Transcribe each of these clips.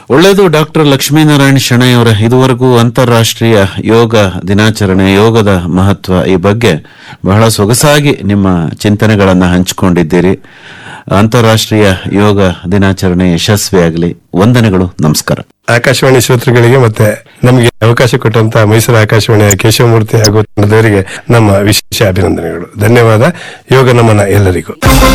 ಒಳ್ಳೆಯದು ಡಾಕ್ಟರ್ ಲಕ್ಷ್ಮೀನಾರಾಯಣ ಶೆಣೈ ಅವರ ಇದುವರೆಗೂ ಅಂತಾರಾಷ್ಟ್ರೀಯ ಯೋಗ ದಿನಾಚರಣೆ ಯೋಗದ ಮಹತ್ವ ಈ ಬಗ್ಗೆ ಬಹಳ ಸೊಗಸಾಗಿ ನಿಮ್ಮ ಚಿಂತನೆಗಳನ್ನ ಹಂಚಿಕೊಂಡಿದ್ದೀರಿ ಅಂತಾರಾಷ್ಟ್ರೀಯ ಯೋಗ ದಿನಾಚರಣೆ ಯಶಸ್ವಿಯಾಗಲಿ ವಂದನೆಗಳು ನಮಸ್ಕಾರ ಆಕಾಶವಾಣಿ ಶ್ರೋತೃಗಳಿಗೆ ಮತ್ತೆ ನಮಗೆ ಅವಕಾಶ ಕೊಟ್ಟಂತ ಮೈಸೂರು ಆಕಾಶವಾಣಿಯ ಕೇಶವಮೂರ್ತಿ ಹಾಗೂ ತಂಡದವರಿಗೆ ನಮ್ಮ ವಿಶೇಷ ಅಭಿನಂದನೆಗಳು ಧನ್ಯವಾದ ಯೋಗ ನಮನ ಎಲ್ಲರಿಗೂ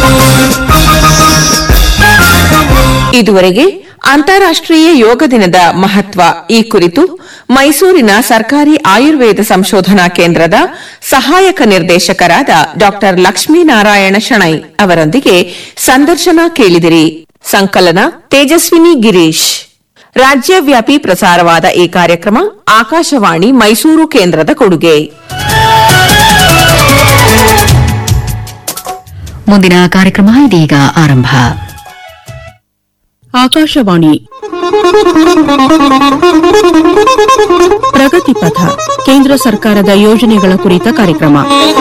ಇದುವರೆಗೆ ಅಂತಾರಾಷ್ಟ್ರೀಯ ಯೋಗ ದಿನದ ಮಹತ್ವ ಈ ಕುರಿತು ಮೈಸೂರಿನ ಸರ್ಕಾರಿ ಆಯುರ್ವೇದ ಸಂಶೋಧನಾ ಕೇಂದ್ರದ ಸಹಾಯಕ ನಿರ್ದೇಶಕರಾದ ಡಾ ಲಕ್ಷ್ಮೀನಾರಾಯಣ ಶಣೈ ಅವರೊಂದಿಗೆ ಸಂದರ್ಶನ ಕೇಳಿದಿರಿ ಸಂಕಲನ ತೇಜಸ್ವಿನಿ ಗಿರೀಶ್ ರಾಜ್ಯವ್ಯಾಪಿ ಪ್ರಸಾರವಾದ ಈ ಕಾರ್ಯಕ್ರಮ ಆಕಾಶವಾಣಿ ಮೈಸೂರು ಕೇಂದ್ರದ ಕೊಡುಗೆ ಮುಂದಿನ ಕಾರ್ಯಕ್ರಮ ಇದೀಗ ಆರಂಭ ಆಕಾಶವಾಣಿ ಪ್ರಗತಿ ಪಥ ಕೇಂದ್ರ ಸರ್ಕಾರದ ಯೋಜನೆಗಳ ಕುರಿತ ಕಾರ್ಯಕ್ರಮ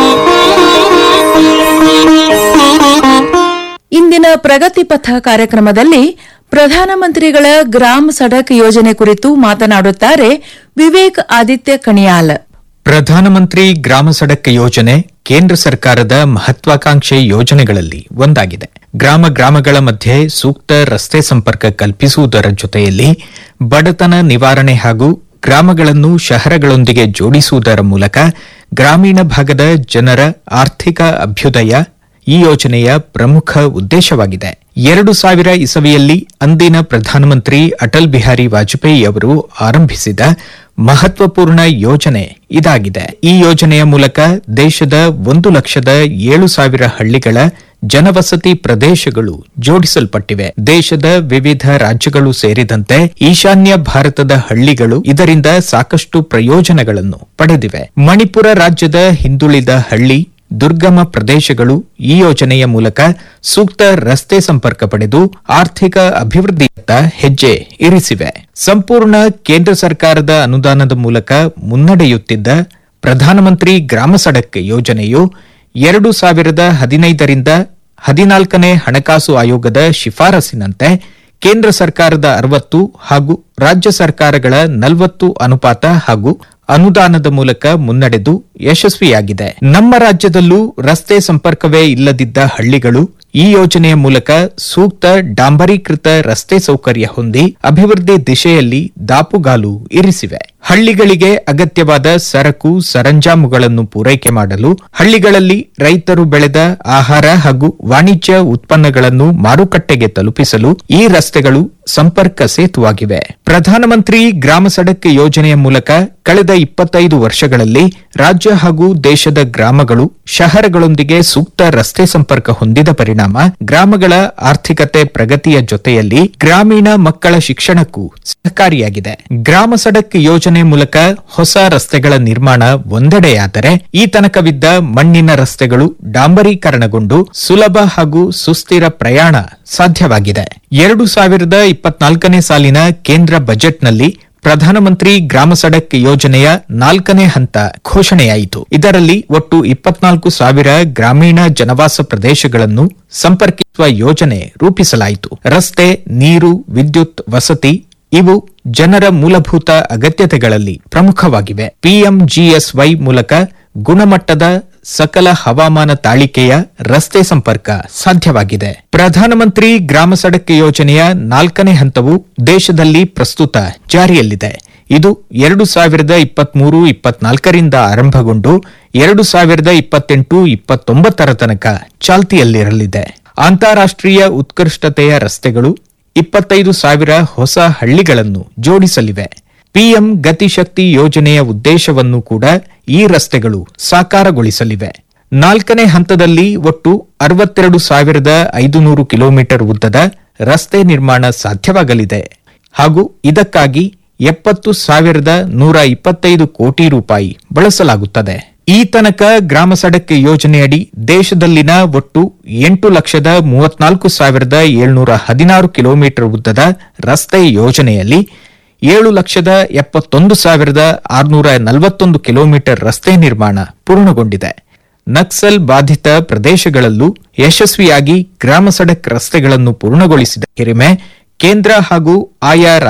ಇಂದಿನ ಪ್ರಗತಿ ಪಥ ಕಾರ್ಯಕ್ರಮದಲ್ಲಿ ಪ್ರಧಾನಮಂತ್ರಿಗಳ ಗ್ರಾಮ್ ಸಡಕ್ ಯೋಜನೆ ಕುರಿತು ಮಾತನಾಡುತ್ತಾರೆ ವಿವೇಕ್ ಆದಿತ್ಯ ಕಣಿಯಾಲ್ ಪ್ರಧಾನಮಂತ್ರಿ ಗ್ರಾಮ ಸಡಕ್ ಯೋಜನೆ ಕೇಂದ್ರ ಸರ್ಕಾರದ ಮಹತ್ವಾಕಾಂಕ್ಷೆ ಯೋಜನೆಗಳಲ್ಲಿ ಒಂದಾಗಿದೆ ಗ್ರಾಮ ಗ್ರಾಮಗಳ ಮಧ್ಯೆ ಸೂಕ್ತ ರಸ್ತೆ ಸಂಪರ್ಕ ಕಲ್ಪಿಸುವುದರ ಜೊತೆಯಲ್ಲಿ ಬಡತನ ನಿವಾರಣೆ ಹಾಗೂ ಗ್ರಾಮಗಳನ್ನು ಶಹರಗಳೊಂದಿಗೆ ಜೋಡಿಸುವುದರ ಮೂಲಕ ಗ್ರಾಮೀಣ ಭಾಗದ ಜನರ ಆರ್ಥಿಕ ಅಭ್ಯುದಯ ಈ ಯೋಜನೆಯ ಪ್ರಮುಖ ಉದ್ದೇಶವಾಗಿದೆ ಎರಡು ಸಾವಿರ ಇಸವಿಯಲ್ಲಿ ಅಂದಿನ ಪ್ರಧಾನಮಂತ್ರಿ ಅಟಲ್ ಬಿಹಾರಿ ವಾಜಪೇಯಿ ಅವರು ಆರಂಭಿಸಿದ ಮಹತ್ವಪೂರ್ಣ ಯೋಜನೆ ಇದಾಗಿದೆ ಈ ಯೋಜನೆಯ ಮೂಲಕ ದೇಶದ ಒಂದು ಲಕ್ಷದ ಏಳು ಸಾವಿರ ಹಳ್ಳಿಗಳ ಜನವಸತಿ ಪ್ರದೇಶಗಳು ಜೋಡಿಸಲ್ಪಟ್ಟಿವೆ ದೇಶದ ವಿವಿಧ ರಾಜ್ಯಗಳು ಸೇರಿದಂತೆ ಈಶಾನ್ಯ ಭಾರತದ ಹಳ್ಳಿಗಳು ಇದರಿಂದ ಸಾಕಷ್ಟು ಪ್ರಯೋಜನಗಳನ್ನು ಪಡೆದಿವೆ ಮಣಿಪುರ ರಾಜ್ಯದ ಹಿಂದುಳಿದ ಹಳ್ಳಿ ದುರ್ಗಮ ಪ್ರದೇಶಗಳು ಈ ಯೋಜನೆಯ ಮೂಲಕ ಸೂಕ್ತ ರಸ್ತೆ ಸಂಪರ್ಕ ಪಡೆದು ಆರ್ಥಿಕ ಅಭಿವೃದ್ಧಿಯತ್ತ ಹೆಜ್ಜೆ ಇರಿಸಿವೆ ಸಂಪೂರ್ಣ ಕೇಂದ್ರ ಸರ್ಕಾರದ ಅನುದಾನದ ಮೂಲಕ ಮುನ್ನಡೆಯುತ್ತಿದ್ದ ಪ್ರಧಾನಮಂತ್ರಿ ಗ್ರಾಮ ಸಡಕ್ ಯೋಜನೆಯು ಎರಡು ಸಾವಿರದ ಹದಿನೈದರಿಂದ ಹದಿನಾಲ್ಕನೇ ಹಣಕಾಸು ಆಯೋಗದ ಶಿಫಾರಸಿನಂತೆ ಕೇಂದ್ರ ಸರ್ಕಾರದ ಅರವತ್ತು ಹಾಗೂ ರಾಜ್ಯ ಸರ್ಕಾರಗಳ ನಲವತ್ತು ಅನುಪಾತ ಹಾಗೂ ಅನುದಾನದ ಮೂಲಕ ಮುನ್ನಡೆದು ಯಶಸ್ವಿಯಾಗಿದೆ ನಮ್ಮ ರಾಜ್ಯದಲ್ಲೂ ರಸ್ತೆ ಸಂಪರ್ಕವೇ ಇಲ್ಲದಿದ್ದ ಹಳ್ಳಿಗಳು ಈ ಯೋಜನೆಯ ಮೂಲಕ ಸೂಕ್ತ ಡಾಂಬರೀಕೃತ ರಸ್ತೆ ಸೌಕರ್ಯ ಹೊಂದಿ ಅಭಿವೃದ್ಧಿ ದಿಶೆಯಲ್ಲಿ ದಾಪುಗಾಲು ಇರಿಸಿವೆ ಹಳ್ಳಿಗಳಿಗೆ ಅಗತ್ಯವಾದ ಸರಕು ಸರಂಜಾಮುಗಳನ್ನು ಪೂರೈಕೆ ಮಾಡಲು ಹಳ್ಳಿಗಳಲ್ಲಿ ರೈತರು ಬೆಳೆದ ಆಹಾರ ಹಾಗೂ ವಾಣಿಜ್ಯ ಉತ್ಪನ್ನಗಳನ್ನು ಮಾರುಕಟ್ಟೆಗೆ ತಲುಪಿಸಲು ಈ ರಸ್ತೆಗಳು ಸಂಪರ್ಕ ಸೇತುವಾಗಿವೆ ಪ್ರಧಾನಮಂತ್ರಿ ಗ್ರಾಮ ಸಡಕ್ ಯೋಜನೆಯ ಮೂಲಕ ಕಳೆದ ಇಪ್ಪತ್ತೈದು ವರ್ಷಗಳಲ್ಲಿ ರಾಜ್ಯ ಹಾಗೂ ದೇಶದ ಗ್ರಾಮಗಳು ಶಹರಗಳೊಂದಿಗೆ ಸೂಕ್ತ ರಸ್ತೆ ಸಂಪರ್ಕ ಹೊಂದಿದ ಪರಿಣಾಮ ಗ್ರಾಮಗಳ ಆರ್ಥಿಕತೆ ಪ್ರಗತಿಯ ಜೊತೆಯಲ್ಲಿ ಗ್ರಾಮೀಣ ಮಕ್ಕಳ ಶಿಕ್ಷಣಕ್ಕೂ ಸಹಕಾರಿಯಾಗಿದೆ ಗ್ರಾಮ ಸಡಕ್ ಯೋಜನೆ ಮೂಲಕ ಹೊಸ ರಸ್ತೆಗಳ ನಿರ್ಮಾಣ ಒಂದೆಡೆಯಾದರೆ ಈ ತನಕವಿದ್ದ ಮಣ್ಣಿನ ರಸ್ತೆಗಳು ಡಾಂಬರೀಕರಣಗೊಂಡು ಸುಲಭ ಹಾಗೂ ಸುಸ್ಥಿರ ಪ್ರಯಾಣ ಸಾಧ್ಯವಾಗಿದೆ ಎರಡು ಸಾವಿರದ ಇಪ್ಪತ್ನಾಲ್ಕನೇ ಸಾಲಿನ ಕೇಂದ್ರ ಬಜೆಟ್ನಲ್ಲಿ ಪ್ರಧಾನಮಂತ್ರಿ ಗ್ರಾಮ ಸಡಕ್ ಯೋಜನೆಯ ನಾಲ್ಕನೇ ಹಂತ ಘೋಷಣೆಯಾಯಿತು ಇದರಲ್ಲಿ ಒಟ್ಟು ಇಪ್ಪತ್ನಾಲ್ಕು ಸಾವಿರ ಗ್ರಾಮೀಣ ಜನವಾಸ ಪ್ರದೇಶಗಳನ್ನು ಸಂಪರ್ಕಿಸುವ ಯೋಜನೆ ರೂಪಿಸಲಾಯಿತು ರಸ್ತೆ ನೀರು ವಿದ್ಯುತ್ ವಸತಿ ಇವು ಜನರ ಮೂಲಭೂತ ಅಗತ್ಯತೆಗಳಲ್ಲಿ ಪ್ರಮುಖವಾಗಿವೆ ಪಿಎಂಜಿಎಸ್ವೈ ಮೂಲಕ ಗುಣಮಟ್ಟದ ಸಕಲ ಹವಾಮಾನ ತಾಳಿಕೆಯ ರಸ್ತೆ ಸಂಪರ್ಕ ಸಾಧ್ಯವಾಗಿದೆ ಪ್ರಧಾನಮಂತ್ರಿ ಗ್ರಾಮ ಸಡಕ್ ಯೋಜನೆಯ ನಾಲ್ಕನೇ ಹಂತವು ದೇಶದಲ್ಲಿ ಪ್ರಸ್ತುತ ಜಾರಿಯಲ್ಲಿದೆ ಇದು ಎರಡು ಸಾವಿರದ ಇಪ್ಪತ್ಮೂರು ಇಪ್ಪತ್ನಾಲ್ಕರಿಂದ ಆರಂಭಗೊಂಡು ಎರಡು ಸಾವಿರದ ಇಪ್ಪತ್ತೆಂಟು ಇಪ್ಪತ್ತೊಂಬತ್ತರ ತನಕ ಚಾಲ್ತಿಯಲ್ಲಿರಲಿದೆ ಅಂತಾರಾಷ್ಟ್ರೀಯ ಉತ್ಕೃಷ್ಟತೆಯ ರಸ್ತೆಗಳು ಇಪ್ಪತ್ತೈದು ಸಾವಿರ ಹೊಸ ಹಳ್ಳಿಗಳನ್ನು ಜೋಡಿಸಲಿವೆ ಪಿಎಂ ಗತಿಶಕ್ತಿ ಯೋಜನೆಯ ಉದ್ದೇಶವನ್ನು ಕೂಡ ಈ ರಸ್ತೆಗಳು ಸಾಕಾರಗೊಳಿಸಲಿವೆ ನಾಲ್ಕನೇ ಹಂತದಲ್ಲಿ ಒಟ್ಟು ಅರವತ್ತೆರಡು ಸಾವಿರದ ಐದುನೂರು ಕಿಲೋಮೀಟರ್ ಉದ್ದದ ರಸ್ತೆ ನಿರ್ಮಾಣ ಸಾಧ್ಯವಾಗಲಿದೆ ಹಾಗೂ ಇದಕ್ಕಾಗಿ ಎಪ್ಪತ್ತು ಸಾವಿರದ ನೂರ ಇಪ್ಪತ್ತೈದು ಕೋಟಿ ರೂಪಾಯಿ ಬಳಸಲಾಗುತ್ತದೆ ಈ ತನಕ ಗ್ರಾಮ ಸಡಕ್ ಯೋಜನೆಯಡಿ ದೇಶದಲ್ಲಿನ ಒಟ್ಟು ಎಂಟು ಲಕ್ಷದ ಮೂವತ್ನಾಲ್ಕು ಸಾವಿರದ ಏಳ್ನೂರ ಹದಿನಾರು ಕಿಲೋಮೀಟರ್ ಉದ್ದದ ರಸ್ತೆ ಯೋಜನೆಯಲ್ಲಿ ಏಳು ಲಕ್ಷದ ಎಪ್ಪತ್ತೊಂದು ಸಾವಿರದ ಆರುನೂರ ನಲವತ್ತೊಂದು ಕಿಲೋಮೀಟರ್ ರಸ್ತೆ ನಿರ್ಮಾಣ ಪೂರ್ಣಗೊಂಡಿದೆ ನಕ್ಸಲ್ ಬಾಧಿತ ಪ್ರದೇಶಗಳಲ್ಲೂ ಯಶಸ್ವಿಯಾಗಿ ಗ್ರಾಮ ಸಡಕ್ ರಸ್ತೆಗಳನ್ನು ಪೂರ್ಣಗೊಳಿಸಿದ ಹಿರಿಮೆ ಕೇಂದ್ರ ಹಾಗೂ ಆಯಾ